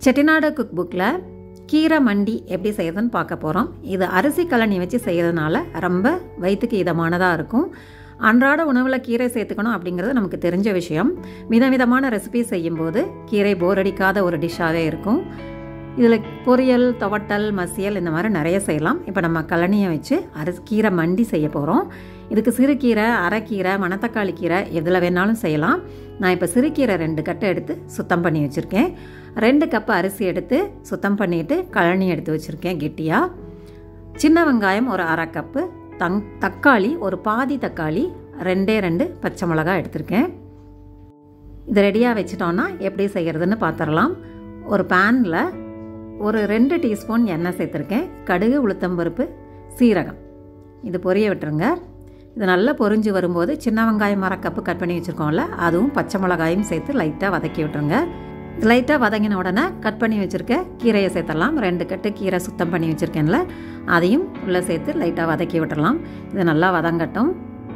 Chettinad cook புக்கில் கீரை மண்டி எப்படி செய்யறதுன்னு பார்க்க போகிறோம் இது அரிசி கழனி வச்சு செய்யறதுனால ரொம்ப வயிற்றுக்கு இதமானதாக இருக்கும் அன்றாட உணவில் கீரை சேர்த்துக்கணும் அப்படிங்கிறது நமக்கு தெரிஞ்ச விஷயம் விதவிதமான ரெசிபி செய்யும்போது கீரை போர் அடிக்காத ஒரு டிஷ்ஷாகவே இருக்கும் இதில் பொரியல் துவட்டல் மசியல் இந்த மாதிரி நிறைய செய்யலாம் இப்போ நம்ம கழனியை வச்சு அரிசி கீரை மண்டி செய்ய போகிறோம் இதுக்கு சிறுகீரை அரைக்கீரை மணத்தக்காளி கீரை எதில் வேணாலும் செய்யலாம் நான் இப்போ சிறுகீரை ரெண்டு கட்டை எடுத்து சுத்தம் பண்ணி வச்சுருக்கேன் ரெண்டு கப்பு அரிசி எடுத்து சுத்தம் பண்ணிவிட்டு கழனி எடுத்து வச்சுருக்கேன் கெட்டியாக சின்ன வெங்காயம் ஒரு அரை கப்பு தங் தக்காளி ஒரு பாதி தக்காளி ரெண்டே ரெண்டு பச்சை மிளகாய் எடுத்திருக்கேன் இதை ரெடியாக வச்சிட்டோன்னா எப்படி செய்கிறதுன்னு பார்த்துடலாம் ஒரு பேனில் ஒரு ரெண்டு டீஸ்பூன் எண்ணெய் சேர்த்துருக்கேன் கடுகு உளுத்தம்பருப்பு சீரகம் இது பொரிய விட்டுருங்க இது நல்லா பொரிஞ்சு வரும்போது சின்ன வெங்காயம் அரை கப்பு கட் பண்ணி வச்சுருக்கோம்ல அதுவும் பச்சை மிளகாயும் சேர்த்து லைட்டாக வதக்கி விட்டுருங்க லைட்டாக வதங்கின உடனே கட் பண்ணி வச்சுருக்க கீரையை சேர்த்துடலாம் ரெண்டு கட்டு கீரை சுத்தம் பண்ணி வச்சுருக்கேன்ல அதையும் உள்ளே சேர்த்து லைட்டாக வதக்கி விட்டுடலாம் இது நல்லா வதங்கட்டும்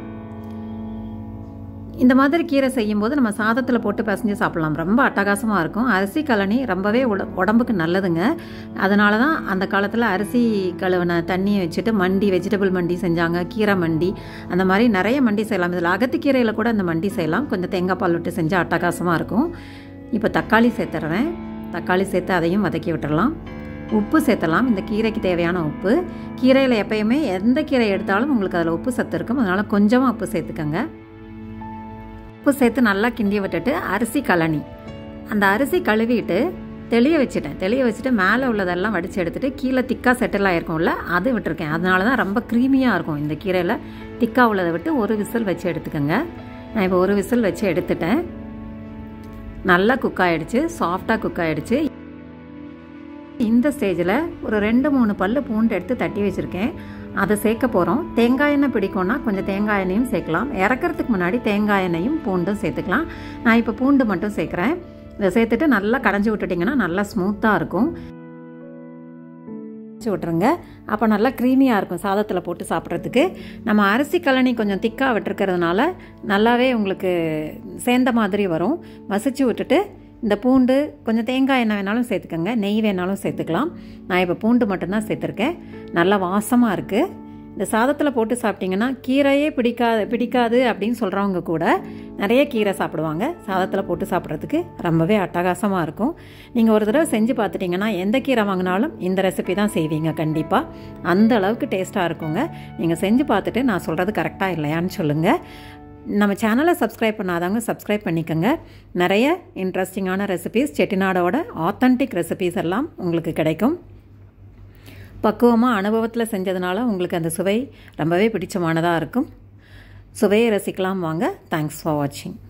இந்த மாதிரி கீரை செய்யும்போது நம்ம சாதத்தில் போட்டு பசஞ்சு சாப்பிட்லாம் ரொம்ப அட்டகாசமாக இருக்கும் அரிசி கழனி ரொம்பவே உட உடம்புக்கு நல்லதுங்க அதனால தான் அந்த காலத்தில் அரிசி கழுவின தண்ணியை வச்சுட்டு மண்டி வெஜிடபிள் மண்டி செஞ்சாங்க கீரை மண்டி அந்த மாதிரி நிறைய மண்டி செய்யலாம் இதில் அகத்துக்கீரையில் கூட இந்த மண்டி செய்யலாம் கொஞ்சம் தேங்காய் பால் விட்டு செஞ்சால் அட்டகாசமாக இருக்கும் இப்போ தக்காளி சேர்த்துறேன் தக்காளி சேர்த்து அதையும் வதக்கி விட்டுறலாம் உப்பு சேர்த்தலாம் இந்த கீரைக்கு தேவையான உப்பு கீரையில் எப்பயுமே எந்த கீரை எடுத்தாலும் உங்களுக்கு அதில் உப்பு சத்து இருக்கும் அதனால் கொஞ்சமாக உப்பு சேர்த்துக்கோங்க உப்பு சேர்த்து நல்லா கிண்டி விட்டுட்டு அரிசி கழனி அந்த அரிசி கழுவிட்டு தெளிய வச்சுட்டேன் தெளிய வச்சுட்டு மேலே உள்ளதெல்லாம் வடித்து எடுத்துகிட்டு கீழே திக்காக செட்டில் ஆகிருக்கும்ல அது விட்டுருக்கேன் அதனால தான் ரொம்ப க்ரீமியாக இருக்கும் இந்த கீரையில் திக்காக உள்ளதை விட்டு ஒரு விசில் வச்சு எடுத்துக்கோங்க நான் இப்போ ஒரு விசில் வச்சு எடுத்துட்டேன் நல்லா குக் ஆகிடுச்சு சாஃப்டாக குக் ஆகிடுச்சு இந்த ஸ்டேஜில் ஒரு ரெண்டு மூணு பல் பூண்டு எடுத்து தட்டி வச்சுருக்கேன் அதை சேர்க்க போகிறோம் தேங்காய் எண்ணெய் பிடிக்கும்னா கொஞ்சம் தேங்காய் எண்ணெயும் சேர்க்கலாம் இறக்கிறதுக்கு முன்னாடி தேங்காய் எண்ணெயும் பூண்டும் சேர்த்துக்கலாம் நான் இப்போ பூண்டு மட்டும் சேர்க்குறேன் இதை சேர்த்துட்டு நல்லா கடைஞ்சி விட்டுட்டிங்கன்னா நல்லா ஸ்மூத்தாக இருக்கும் விட்டுருங்க அப்போ நல்லா க்ரீமியாக இருக்கும் சாதத்தில் போட்டு சாப்பிட்றதுக்கு நம்ம அரிசி கழனி கொஞ்சம் திக்காக விட்டுருக்கிறதுனால நல்லாவே உங்களுக்கு சேர்ந்த மாதிரி வரும் மசிச்சு விட்டுட்டு இந்த பூண்டு கொஞ்சம் தேங்காய் எண்ணெய் வேணாலும் சேர்த்துக்கோங்க நெய் வேணாலும் சேர்த்துக்கலாம் நான் இப்போ பூண்டு மட்டும்தான் சேர்த்துருக்கேன் நல்லா வாசமாக இருக்குது இந்த சாதத்தில் போட்டு சாப்பிட்டிங்கன்னா கீரையே பிடிக்காது பிடிக்காது அப்படின்னு சொல்கிறவங்க கூட நிறைய கீரை சாப்பிடுவாங்க சாதத்தில் போட்டு சாப்பிட்றதுக்கு ரொம்பவே அட்டகாசமாக இருக்கும் நீங்கள் ஒரு தடவை செஞ்சு பார்த்துட்டிங்கன்னா எந்த கீரை வாங்கினாலும் இந்த ரெசிபி தான் செய்வீங்க கண்டிப்பாக அந்த அளவுக்கு டேஸ்ட்டாக இருக்குங்க நீங்கள் செஞ்சு பார்த்துட்டு நான் சொல்கிறது கரெக்டாக இல்லையான்னு சொல்லுங்கள் நம்ம சேனலை சப்ஸ்கிரைப் பண்ணாதவங்க சப்ஸ்கிரைப் பண்ணிக்கோங்க நிறைய இன்ட்ரெஸ்டிங்கான ரெசிபீஸ் செட்டிநாடோட ஆத்தன்டிக் ரெசிபீஸ் எல்லாம் உங்களுக்கு கிடைக்கும் பக்குவமாக அனுபவத்தில் செஞ்சதுனால உங்களுக்கு அந்த சுவை ரொம்பவே பிடிச்சமானதாக இருக்கும் சுவையை ரசிக்கலாம் வாங்க தேங்க்ஸ் ஃபார் வாட்சிங்